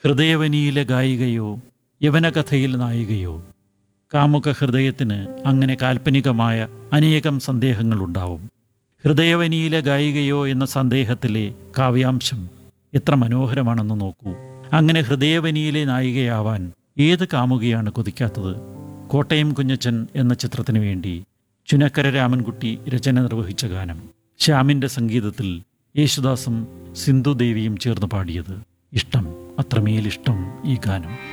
ഹൃദയവനിയിലെ ഗായികയോ യവനകഥയിൽ നായികയോ കാമുക ഹൃദയത്തിന് അങ്ങനെ കാൽപ്പനികമായ അനേകം സന്ദേഹങ്ങളുണ്ടാവും ഹൃദയവനിയിലെ ഗായികയോ എന്ന സന്ദേഹത്തിലെ കാവ്യാംശം എത്ര മനോഹരമാണെന്ന് നോക്കൂ അങ്ങനെ ഹൃദയവനിയിലെ നായികയാവാൻ ഏത് കാമുകയാണ് കൊതിക്കാത്തത് കോട്ടയം കുഞ്ഞച്ചൻ എന്ന ചിത്രത്തിനു വേണ്ടി ചുനക്കര രാമൻകുട്ടി രചന നിർവഹിച്ച ഗാനം ശ്യാമിൻ്റെ സംഗീതത്തിൽ യേശുദാസും സിന്ധുദേവിയും ചേർന്ന് പാടിയത് ഇഷ്ടം അത്രമേലിഷ്ടം ഈ ഗാനം